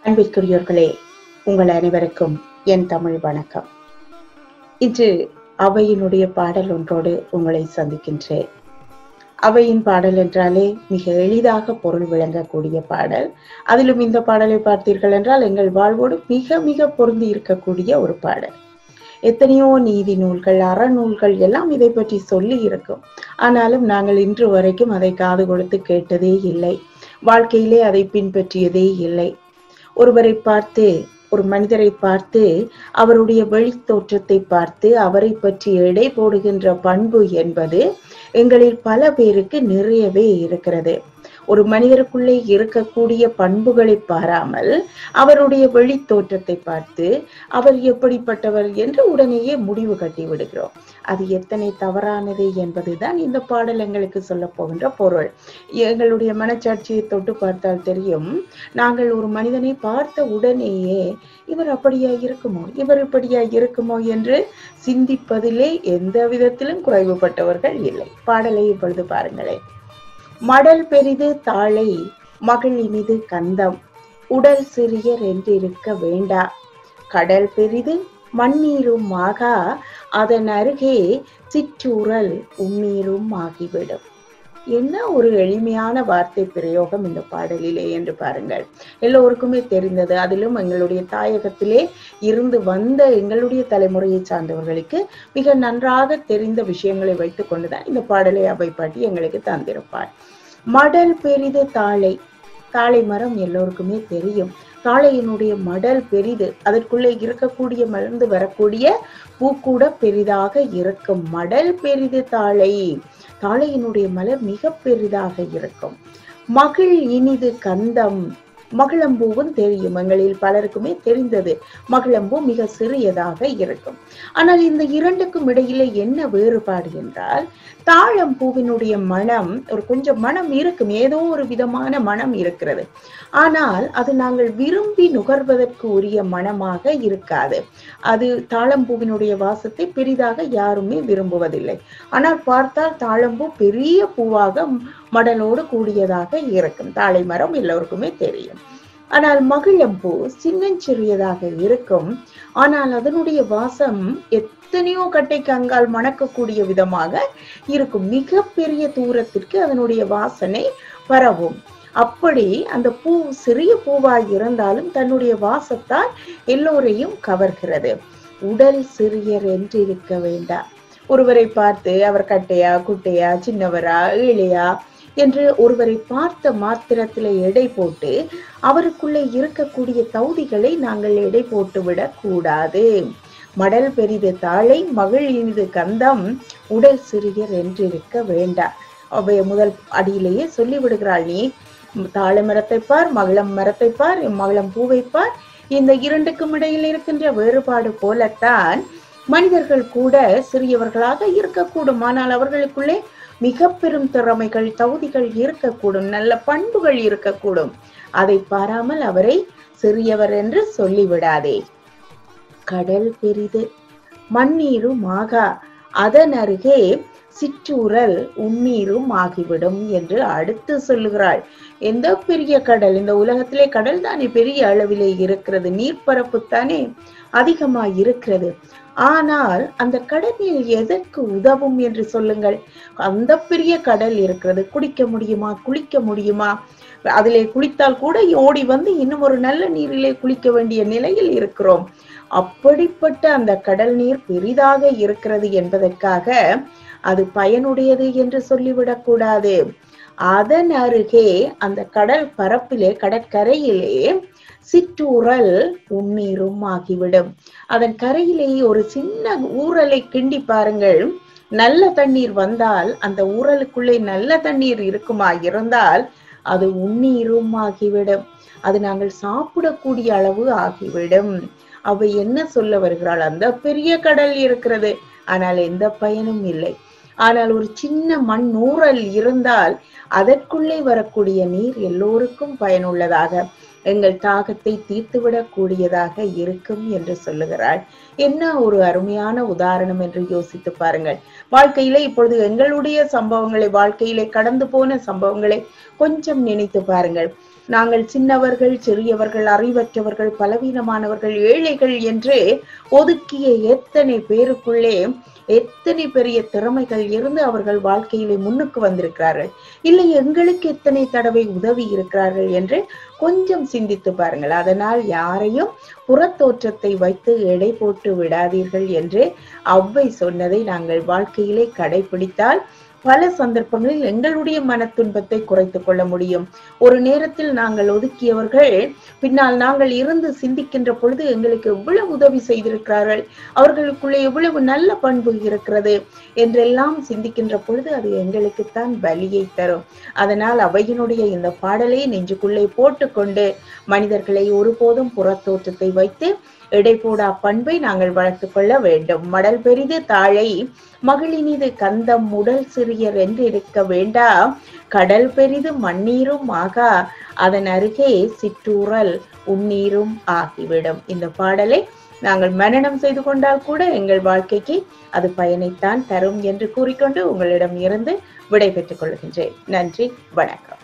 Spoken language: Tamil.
அன்பிற்குரியவர்களே உங்கள் அனைவருக்கும் என் தமிழ் வணக்கம் இன்று அவையினுடைய பாடல் ஒன்றோடு உங்களை சந்திக்கின்றேன் அவையின் பாடல் என்றாலே மிக எளிதாக பொருள் விளங்கக்கூடிய பாடல் அதிலும் இந்த பாடலை பார்த்தீர்கள் என்றால் எங்கள் வாழ்வோடு மிக மிக பொருந்தி இருக்கக்கூடிய ஒரு பாடல் எத்தனையோ நீதி நூல்கள் அறநூல்கள் எல்லாம் இதை பற்றி சொல்லி இருக்கும் ஆனாலும் நாங்கள் இன்று வரைக்கும் அதை காது கொடுத்து கேட்டதே இல்லை வாழ்க்கையிலே அதை பின்பற்றியதே இல்லை ஒருவரை பார்த்து ஒரு மனிதரை பார்த்து அவருடைய வெளித்தோற்றத்தை பார்த்து அவரை பற்றி எடை போடுகின்ற பண்பு என்பது எங்களில் பல பேருக்கு நிறையவே இருக்கிறது ஒரு மனிதருக்குள்ளே இருக்கக்கூடிய பண்புகளை பாராமல் அவருடைய வெளித்தோற்றத்தை பார்த்து அவர் எப்படிப்பட்டவர் என்று உடனேயே முடிவு கட்டி விடுகிறோம் அது எத்தனை தவறானது என்பதுதான் இந்த பாடல் எங்களுக்கு சொல்ல போகின்ற பொருள் எங்களுடைய மனச்சாட்சியை தொட்டு பார்த்தால் தெரியும் நாங்கள் ஒரு மனிதனை பார்த்த உடனேயே இவர் அப்படியா இருக்குமோ இவர் இப்படியா இருக்குமோ என்று சிந்திப்பதிலே எந்த விதத்திலும் குறைவுபட்டவர்கள் இல்லை பாடலை இப்பொழுது பாருங்களேன் மடல் பெரிது தாளை மகள் இனிது கந்தம் உடல் சிறியர் என்றிருக்க வேண்டா கடல் பெரிது மண்ணீரும் ஆகா அதன் அருகே சிற்றூரல் உண்ணீரும் ஆகிவிடும் என்ன ஒரு எளிமையான வார்த்தை பிரயோகம் இந்த பாடலிலே என்று பாருங்கள் எல்லோருக்குமே தெரிந்தது அதிலும் எங்களுடைய தாயகத்திலே இருந்து வந்த எங்களுடைய தலைமுறையை சார்ந்தவர்களுக்கு மிக நன்றாக தெரிந்த விஷயங்களை வைத்துக் கொண்டுதான் இந்த பாடலை அவை பாட்டி எங்களுக்கு தந்திருப்பார் மடல் பெரிது தாளை தாளை மரம் எல்லோருக்குமே தெரியும் தாளையினுடைய மடல் பெரிது அதற்குள்ளே இருக்கக்கூடிய மலர்ந்து வரக்கூடிய பூ கூட பெரிதாக இருக்கும் மடல் பெரிது தாளை தாளையினுடைய மலர் மிக பெரிதாக இருக்கும் மகிழ் இனிது கந்தம் மகிழம்பூவும் தெரியும் எங்களில் பலருக்குமே தெரிந்தது மகிழம்பூ மிக சிறியதாக இருக்கும் ஆனால் இந்த இரண்டுக்கும் இடையிலே என்ன வேறுபாடு என்றால் தாழம்பூவினுடைய மனம் ஒரு கொஞ்சம் மனம் இருக்கும் ஏதோ ஒரு விதமான மனம் இருக்கிறது ஆனால் அது நாங்கள் விரும்பி நுகர்வதற்கு உரிய மனமாக இருக்காது அது தாழம்பூவினுடைய வாசத்தை பெரிதாக யாருமே விரும்புவதில்லை ஆனால் பார்த்தால் தாழம்பூ பெரிய பூவாக மடலோடு கூடியதாக இருக்கும் தாழை மரம் எல்லோருக்குமே தெரியும் ஆனால் மகிழம்பூ சின்னஞ்சிறியதாக இருக்கும் ஆனால் அதனுடைய வாசம் எத்தனையோ கட்டைக்கு அங்கால் மணக்கக்கூடிய விதமாக இருக்கும் மிக பெரிய தூரத்திற்கு அதனுடைய வாசனை பரவும் அப்படி அந்த பூ சிறிய பூவாய் இருந்தாலும் தன்னுடைய வாசத்தால் எல்லோரையும் கவர்கிறது உடல் சிறியர் என்று இருக்க வேண்டாம் ஒருவரை பார்த்து அவர் கட்டையா குட்டையா சின்னவரா ஏழையா என்று ஒருவரை பார்த்த மாத்திரத்தில் எடை போட்டு அவருக்குள்ளே இருக்கக்கூடிய தகுதிகளை நாங்கள் எடை போட்டு விடக் கூடாது மடல் பெரிது தாளை மகிழ் இனிது கந்தம் உடல் சிறியர் என்றிருக்க வேண்டாம் அவை முதல் அடியிலேயே சொல்லி விடுகிறாள் நீ தாழை மரத்தை பார் மகளம் மரத்தை பார் மகளம் பூவை பார் இந்த இரண்டுக்கும் இடையில் இருக்கின்ற வேறுபாடு போலத்தான் மனிதர்கள் கூட சிறியவர்களாக இருக்கக்கூடும் ஆனால் அவர்களுக்குள்ளே மிக பெரும் திறமைகள் தகுதிகள் இருக்கக்கூடும் நல்ல பண்புகள் இருக்கக்கூடும் அதை பாராமல் அவரை சிறியவர் என்று சொல்லிவிடாதே கடல் பெரிது மண்ணீரும் ஆகா அதன் அருகே சிற்றூரல் உண்ணீரும் ஆகிவிடும் என்று அடுத்து சொல்லுகிறாள் எந்த பெரிய கடல் இந்த உலகத்திலே கடல் தானே பெரிய அளவிலே இருக்கிறது நீர்ப்பரப்பு தானே அதிகமா இருக்கிறது ஆனால் அந்த கடலில் எதற்கு உதவும் என்று சொல்லுங்கள் அந்த பெரிய கடல் இருக்கிறது குடிக்க முடியுமா குளிக்க முடியுமா அதிலே குளித்தால் கூட ஓடி வந்து இன்னும் ஒரு நல்ல நீரிலே குளிக்க வேண்டிய நிலையில் இருக்கிறோம் அப்படிப்பட்ட அந்த கடல் நீர் பெரிதாக இருக்கிறது என்பதற்காக அது பயனுடையது என்று சொல்லிவிடக் கூடாது அதன் அருகே அந்த கடல் பரப்பிலே கடற்கரையிலே சிற்றூரல் உண்ணீரும் ஆகிவிடும் அதன் கரையிலே ஒரு சின்ன ஊரலை கிண்டி பாருங்கள் நல்ல தண்ணீர் வந்தால் அந்த ஊரலுக்குள்ளே நல்ல தண்ணீர் இருக்குமா இருந்தால் அது உண்ணீரும் ஆகிவிடும் அது நாங்கள் சாப்பிடக்கூடிய அளவு ஆகிவிடும் அவ என்ன சொல்ல வருகிறாள் அந்த பெரிய கடல் இருக்கிறது ஆனால் எந்த பயனும் இல்லை ஆனால் ஒரு சின்ன மண் ஊரல் இருந்தால் அதற்குள்ளே வரக்கூடிய நீர் எல்லோருக்கும் பயனுள்ளதாக எங்கள் தாகத்தை தீர்த்துவிடக் கூடியதாக இருக்கும் என்று சொல்லுகிறாள் என்ன ஒரு அருமையான உதாரணம் என்று யோசித்து பாருங்கள் வாழ்க்கையிலே இப்பொழுது எங்களுடைய சம்பவங்களை வாழ்க்கையிலே கடந்து போன சம்பவங்களை கொஞ்சம் நினைத்து பாருங்கள் நாங்கள் சின்னவர்கள் சிறியவர்கள் அறிவற்றவர்கள் பலவீனமானவர்கள் ஏழைகள் என்று ஒதுக்கிய எத்தனை பேருக்குள்ளே எத்தனை பெரிய திறமைகள் இருந்து அவர்கள் வாழ்க்கையிலே முன்னுக்கு வந்திருக்கிறார்கள் இல்லை எங்களுக்கு எத்தனை தடவை உதவி இருக்கிறார்கள் என்று கொஞ்சம் சிந்தித்து பாருங்கள் அதனால் யாரையும் புறத்தோற்றத்தை வைத்து எடை போட்டு விடாதீர்கள் என்று அவ்வை சொன்னதை நாங்கள் வாழ்க்கையிலே கடைபிடித்தால் பல சந்தர்ப்பங்களில் எங்களுடைய மன துன்பத்தை குறைத்துக் கொள்ள முடியும் ஒரு நேரத்தில் நாங்கள் ஒதுக்கியவர்கள் பின்னால் நாங்கள் இருந்து சிந்திக்கின்ற பொழுது எங்களுக்கு எவ்வளவு உதவி செய்திருக்கிறார்கள் அவர்களுக்குள்ளே எவ்வளவு நல்ல பண்பு இருக்கிறது என்றெல்லாம் சிந்திக்கின்ற பொழுது அது எங்களுக்குத்தான் வலியை தரும் அதனால் அவையினுடைய இந்த பாடலை நெஞ்சுக்குள்ளே போட்டுக்கொண்டு மனிதர்களை ஒருபோதும் புறத்தோற்றத்தை வைத்து எடை போடா பண்பை நாங்கள் வளர்த்து கொள்ள வேண்டும் மடல் பெரிது தாழை மகளினிது கந்தம் உடல் சிறியர் என்று இருக்க வேண்டாம் கடல் பெரிது மண்ணீரும் ஆகா அதன் அருகே சிற்றூரல் உன்னீரும் ஆகிவிடும் இந்த பாடலை நாங்கள் மனனம் செய்து கொண்டால் கூட எங்கள் வாழ்க்கைக்கு அது பயனைத்தான் தரும் என்று கூறிக்கொண்டு உங்களிடம் இருந்து விடை பெற்றுக் கொள்கின்றேன் நன்றி வணக்கம்